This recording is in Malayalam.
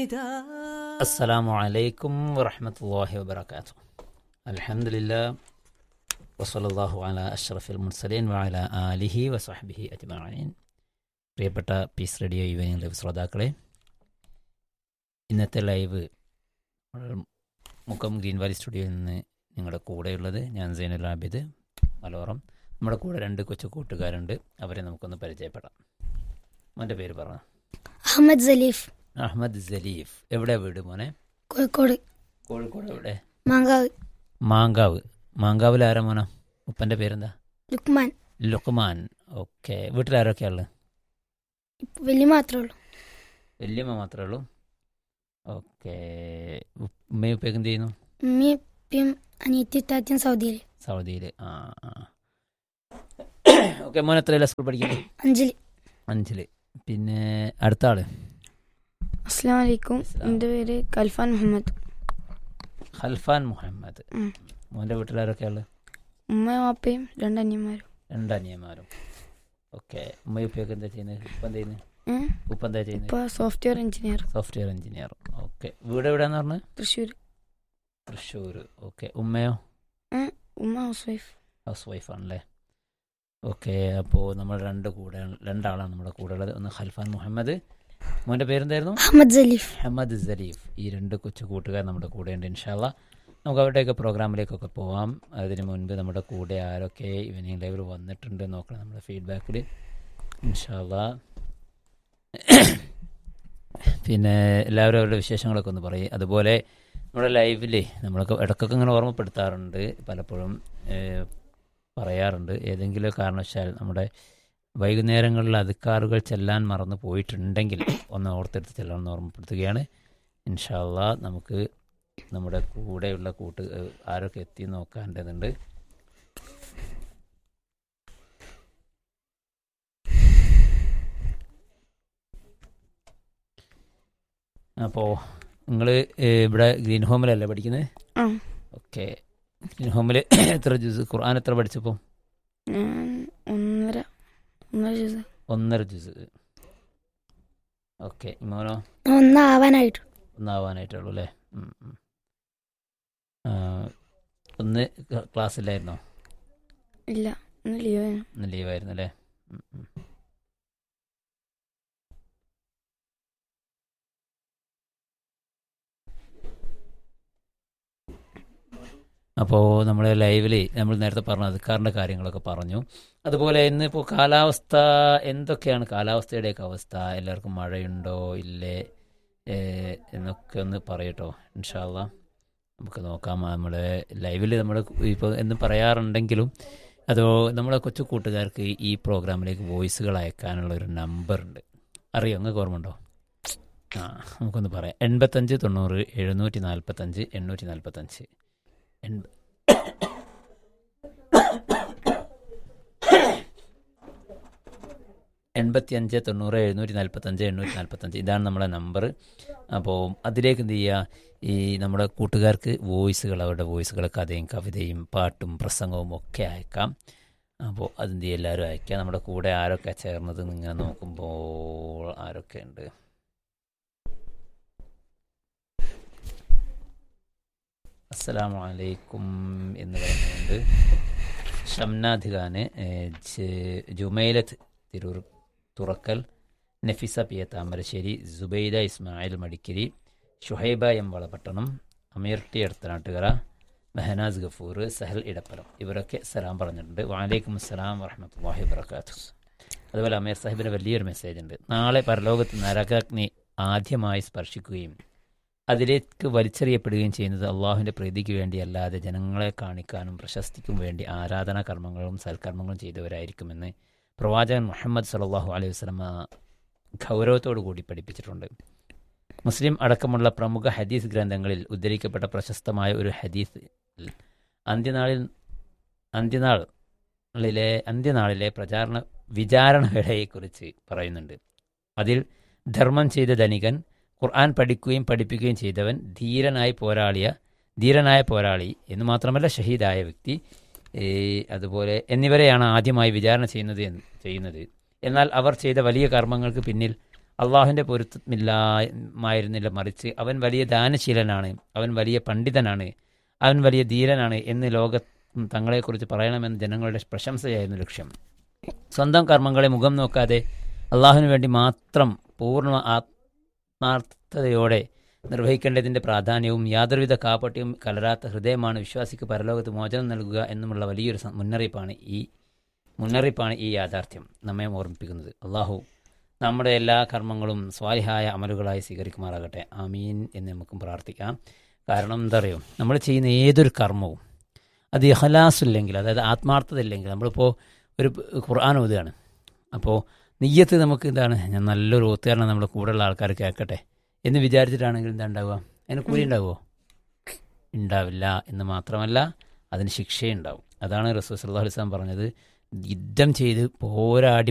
السلام عليكم ورحمة الله وبركاته الحمد لله وصلى الله على أشرف المرسلين وعلى آله وصحبه أجمعين പ്രിയപ്പെട്ട പീസ് റേഡിയോ ഈവനിങ് ലൈവ് ശ്രോതാക്കളെ ഇന്നത്തെ ലൈവ് നമ്മൾ മുക്കം ഗ്രീൻ വാലി സ്റ്റുഡിയോയിൽ നിന്ന് നിങ്ങളുടെ കൂടെയുള്ളത് ഞാൻ സൈനുൽ ആബിദ് മലോറം നമ്മുടെ കൂടെ രണ്ട് കൊച്ചു കൂട്ടുകാരുണ്ട് അവരെ നമുക്കൊന്ന് പരിചയപ്പെടാം മോൻ്റെ പേര് പറഞ്ഞു അഹമ്മദ് സലീഫ് അഹമ്മദ് സലീഫ് എവിടെ വീട് മോനെ കോഴിക്കോട് കോഴിക്കോട് എവിടെ മാങ്കാവ് മാങ്കാവ് മാങ്കാവിൽ ആരാ മോന ഉപ്പൻ്റെ പേരെന്താ ലുക്മാൻ ലുക്മാൻ ഓക്കെ വീട്ടിലാരൊക്കെയാ ഉള്ളത് ഇപ്പൊ വലിയ മാത്രമേ ഉള്ളൂ വല്യമ്മ മാത്രമേ ഉള്ളൂ ഓക്കെ ഉമ്മയും ഉപ്പയൊക്കെ എന്ത് ചെയ്യുന്നു ഉമ്മയും ഉപ്പയും അനിയത്തി താത്യം സൗദിയിൽ സൗദിയിൽ ആ ആ ഓക്കെ മോൻ എത്രയില്ല സ്കൂൾ പഠിക്കുന്നത് അഞ്ചിൽ അഞ്ചിൽ പിന്നെ അടുത്ത ആള് അസ്സാം വലൈക്കും അസ്സലാം. എൻ്റെ പേര് കൽഫാൻ മുഹമ്മദ് ഖൽഫാൻ മുഹമ്മദ് ഉം. മോൻ്റെ വീട്ടിലാരൊക്കെയാ ഉള്ളത് ഉമ്മയും വാപ്പയും രണ്ട് അനിയന്മാരും രണ്ട് അനിയന്മാരും ഓക്കെ ഉമ്മയും ഉപ്പയൊക്കെ എന്താ ചെയ്യുന്നത് ഉപ്പ എന്താ ചെയ്യുന്നത് ഏഹ് ഉപ്പ എന്താ ചെയ്യുന്നത് ഇപ്പോൾ software engineer software engineer okay വീട് എവിടെയാന്ന് പറഞ്ഞത് തൃശ്ശൂർ തൃശ്ശൂർ ഓക്കെ ഉമ്മയോ ഉമ്മ ഹൗസ് വൈഫ് ഹൗസ് വൈഫാണല്ലേ ഓക്കെ അപ്പോൾ നമ്മൾ രണ്ട് കൂടെ രണ്ടാളാണ് നമ്മുടെ കൂടെ ഉള്ളത് ഒന്ന് ഖൽഫാൻ മുഹമ്മദ് മോൻ്റെ പേരെന്തായിരുന്നു അഹമ്മദ് സലീഫ് അഹമ്മദ് സലീഫ് ഈ രണ്ട് കൊച്ചു കൂട്ടുകാർ നമ്മുടെ കൂടെ ഉണ്ട് ഇൻഷാല്ല നമുക്ക് അവരുടെയൊക്കെ പ്രോഗ്രാമിലേക്കൊക്കെ പോവാം അതിന് മുൻപ് നമ്മുടെ കൂടെ ആരൊക്കെ ഈവനിങ് ലൈവിൽ വന്നിട്ടുണ്ട് നോക്കണം നമ്മുടെ ഫീഡ്ബാക്കിൽ ഇൻഷാല്ല പിന്നെ എല്ലാവരും അവരുടെ വിശേഷങ്ങളൊക്കെ ഒന്ന് പറയും അതുപോലെ നമ്മുടെ ലൈവിൽ നമ്മളൊക്കെ ഇടയ്ക്കൊക്കെ ഇങ്ങനെ ഓർമ്മപ്പെടുത്താറുണ്ട് പലപ്പോഴും ഏഹ്, പറയാറുണ്ട് ഏതെങ്കിലും കാരണവശാൽ നമ്മുടെ വൈകുന്നേരങ്ങളിൽ അധികാറുകൾ ചെല്ലാൻ മറന്നു പോയിട്ടുണ്ടെങ്കിൽ ഒന്ന് ഓർത്തെടുത്ത് ചെല്ലണമെന്ന് ഓർമ്മപ്പെടുത്തുകയാണ് ഇൻഷാല്ല നമുക്ക് നമ്മുടെ കൂടെയുള്ള കൂട്ട് ഏഹ്, ആരൊക്കെ എത്തി നോക്കേണ്ടതുണ്ട് അപ്പോൾ നിങ്ങൾ ഇവിടെ ഗ്രീൻ ഹോമിലല്ലേ പഠിക്കുന്നത് ആ ഓക്കെ ഗ്രീൻ ഹോമിൽ എത്ര ജ്യൂസ് ഖുർആൻ എത്ര പഠിച്ചപ്പോൾ ഞാൻ ഒന്നര ഒന്നര ദിവസം ഒന്നര ജ്യൂസ് ഓക്കെ മോനോ ഒന്നാവാനായിട്ടു ഒന്നാവാനായിട്ടുള്ളൂ അല്ലേ ഉം, ഉം. ആ, ഒന്ന് ക- ക്ലാസ്സില്ലായിരുന്നോ ഇല്ല ഒന്ന് ലീവ് ഇന്ന് ലീവായിരുന്നു അല്ലേ ഉം, ഉം. അപ്പോൾ നമ്മൾ ലൈവിൽ നമ്മൾ നേരത്തെ പറഞ്ഞ അധികാറിൻ്റെ കാര്യങ്ങളൊക്കെ പറഞ്ഞു അതുപോലെ ഇന്നിപ്പോൾ കാലാവസ്ഥ എന്തൊക്കെയാണ് കാലാവസ്ഥയുടെയൊക്കെ അവസ്ഥ എല്ലാവർക്കും മഴയുണ്ടോ ഇല്ലേ ഏഹ് എന്നൊക്കെ ഒന്ന് പറയട്ടോ ഇൻഷാല്ല നമുക്ക് നോക്കാം നമ്മുടെ ലൈവിൽ നമ്മൾ ഇപ്പോൾ എന്ന് പറയാറുണ്ടെങ്കിലും അതോ നമ്മളെ കൊച്ചു കൂട്ടുകാർക്ക് ഈ പ്രോഗ്രാമിലേക്ക് വോയിസുകൾ അയക്കാനുള്ള ഒരു നമ്പർ ഉണ്ട് അറിയോ നിങ്ങൾക്ക് ഓർമ്മ ഉണ്ടോ ആ നമുക്കൊന്ന് പറയാം എൺപത്തഞ്ച് തൊണ്ണൂറ് എഴുന്നൂറ്റി നാൽപ്പത്തഞ്ച് എണ്ണൂറ്റി നാൽപ്പത്തഞ്ച് എൺപ എൺപത്തി അഞ്ച് തൊണ്ണൂറ് എഴുന്നൂറ്റി നാൽപ്പത്തഞ്ച് എണ്ണൂറ്റി നാൽപ്പത്തഞ്ച് ഇതാണ് നമ്മളെ നമ്പർ അപ്പോൾ അതിലേക്ക് എന്ത് ചെയ്യുക ഈ നമ്മുടെ കൂട്ടുകാർക്ക് വോയിസുകൾ അവരുടെ വോയിസുകൾ കഥയും കവിതയും പാട്ടും പ്രസംഗവും ഒക്കെ അയക്കാം അപ്പോൾ അതെന്ത് ചെയ്യും എല്ലാവരും അയക്കാം നമ്മുടെ കൂടെ ആരൊക്കെ ചേർന്നത് ഇങ്ങനെ നോക്കുമ്പോൾ ആരൊക്കെ ഉണ്ട് അസ്സലാമു അലൈക്കും എന്ന് പറയുന്നുണ്ട് ഷംനാഥ് ഖാന് ഏഹ്, ജ്- Jumailath Tirur Thurakkal Nafisa P A Thamarassery Subaida Ismail Madikeri Shuhaiba M Valapattanam Ameer T Aduthanattukara Mehnaz Gafoor Sahal Edappalam ഇവരൊക്കെ സലാം പറഞ്ഞിട്ടുണ്ട് വാലേക്കും അസ്സലാം വറഹമത്തല്ലാഹി വബർക്കാത്തു അതുപോലെ അമീർ സാഹിബിന് വലിയൊരു മെസ്സേജ് ഉണ്ട് നാളെ പരലോകത്ത് നരകാഗ്നി ആദ്യമായി സ്പർശിക്കുകയും അതിലേക്ക് വലിച്ചെറിയപ്പെടുകയും ചെയ്യുന്നത് അള്ളാഹുവിൻ്റെ പ്രീതിക്ക് വേണ്ടി അല്ലാതെ ജനങ്ങളെ കാണിക്കാനും പ്രശസ്തിക്കും വേണ്ടി ആരാധനാ കർമ്മങ്ങളും സൽക്കർമ്മങ്ങളും ചെയ്തവരായിരിക്കുമെന്ന് പ്രവാചകൻ മുഹമ്മദ് സല്ലാഹു അലൈഹി വസ്ലമ ഗൗരവത്തോടു കൂടി പഠിപ്പിച്ചിട്ടുണ്ട് മുസ്ലിം അടക്കമുള്ള പ്രമുഖ ഹദീസ് ഗ്രന്ഥങ്ങളിൽ ഉദ്ധരിക്കപ്പെട്ട പ്രശസ്തമായ ഒരു ഹദീസ് അന്ത്യനാളിൽ അന്ത്യനാളിലെ അന്ത്യനാളിലെ പ്രചാരണ വിചാരണവേളയെക്കുറിച്ച് പറയുന്നുണ്ട് അതിൽ ധർമ്മം ചെയ്ത ധനികൻ ഖുർആൻ പഠിക്കുകയും പഠിപ്പിക്കുകയും ചെയ്തവൻ ധീരനായി പോരാളിയ ധീരനായ പോരാളി എന്ന് മാത്രമല്ല ഷഹീദായ വ്യക്തി ഏ, അതുപോലെ എന്നിവരെയാണ് ആദ്യമായി വിചാരണ ചെയ്യുന്നത് എന്ന് ചെയ്യുന്നത് എന്നാൽ അവർ ചെയ്ത വലിയ കർമ്മങ്ങൾക്ക് പിന്നിൽ അള്ളാഹുവിൻ്റെ പൊരുത്തമില്ലായിരുന്നില്ല മറിച്ച് അവൻ വലിയ ദാനശീലനാണ് അവൻ വലിയ പണ്ഡിതനാണ് അവൻ വലിയ ധീരനാണ് എന്ന് ലോക തങ്ങളെക്കുറിച്ച് പറയണമെന്ന് ജനങ്ങളുടെ പ്രശംസയായിരുന്നു ലക്ഷ്യം സ്വന്തം കർമ്മങ്ങളെ മുഖം നോക്കാതെ അള്ളാഹുവിന് വേണ്ടി മാത്രം പൂർണ്ണ ആത്മാർത്ഥതയോടെ നിർവഹിക്കേണ്ടതിൻ്റെ പ്രാധാന്യവും യാതൊരുവിധ കാപ്പട്യവും കലരാത്ത ഹൃദയമാണ് വിശ്വാസിക്ക് പരലോകത്ത് മോചനം നൽകുക എന്നുമുള്ള വലിയൊരു സ- മുന്നറിയിപ്പാണ് ഈ മുന്നറിയിപ്പാണ് ഈ യാഥാർത്ഥ്യം നമ്മെ ഓർമ്മിപ്പിക്കുന്നത് അള്ളാഹു നമ്മുടെ എല്ലാ കർമ്മങ്ങളും സ്വാലിഹായ അമലുകളായി സ്വീകരിക്കുമാറാകട്ടെ ആമീൻ എന്ന് നമുക്കും പ്രാർത്ഥിക്കാം കാരണം എന്താ പറയുക നമ്മൾ ചെയ്യുന്ന ഏതൊരു കർമ്മവും അത് ഇഹലാസ് ഇല്ലെങ്കിൽ അതായത് ആത്മാർത്ഥത ഇല്ലെങ്കിൽ നമ്മളിപ്പോൾ ഒരു ഖുർആൻ ഓതുകയാണ് അപ്പോൾ നെയ്യത്ത് നമുക്ക് എന്താണ് ഞാൻ നല്ലൊരു ഓത്തുകാരണം നമ്മുടെ കൂടെയുള്ള ആൾക്കാർ കേൾക്കട്ടെ എന്ന് വിചാരിച്ചിട്ടാണെങ്കിൽ എന്താ ഉണ്ടാവുക അതിന് കൂലി ഉണ്ടാവുമോ ഉണ്ടാവില്ല എന്ന് മാത്രമല്ല അതിന് ശിക്ഷയുണ്ടാവും അതാണ് റസൂൽ സല്ലല്ലാഹു അലൈഹി വസല്ലം പറഞ്ഞത് യുദ്ധം ചെയ്ത് പോരാടി